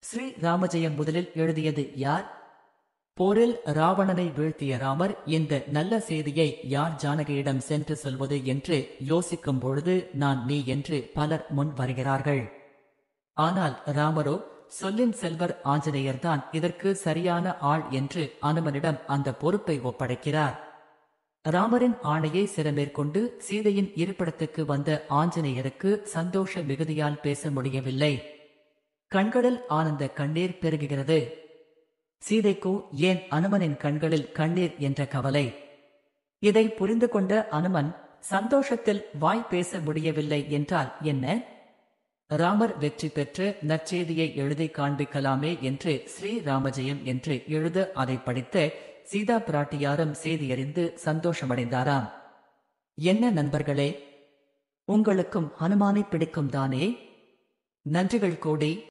ஸ்ரீ ராமஜெயம் முதலில் எழுதியது யார் போரில் ராவணனை வீழ்த்திய ராமர் இந்த நல்ல செய்தியை யார் ஜானகியிடம் சென்று சொல்வது என்று யோசிக்கும் பொழுது நான் நீ என்று பலர் முன் வருகிறார்கள் ஆனால் ராமரோ சொல்லின் செல்வர் ஆஞ்சநேயர்தான் இதற்கு சரியான ஆள் என்று அனுமனிடம் அந்த பொறுப்பை ஒப்படைக்கிறார் ராமரின் ஆணையை சிறமேற்கொண்டு சீதையின் இருப்பிடத்துக்கு வந்த ஆஞ்சநேயருக்கு சந்தோஷ மிகுதியால் பேச முடியவில்லை கண்களில் ஆனந்த கண்ணீர் பெருகுகிறது சீதைக்கோ ஏன் அனுமனின் கண்களில் கண்ணீர் என்ற கவலை இதை புரிந்து கொண்ட அனுமன் சந்தோஷத்தில் வாய் பேச முடியவில்லை என்றால் என்ன ராமர் வெற்றி பெற்று நற்செய்தியை எழுதி காண்பிக்கலாமே என்று ஸ்ரீ ராமஜெயம் என்று எழுத அதை படித்த சீதா பிராட்டியாரும் செய்தியறிந்து சந்தோஷமடைந்தாராம் என்ன நண்பர்களே உங்களுக்கும் ஹனுமானை பிடிக்கும் தானே நன்றிகள் கோடி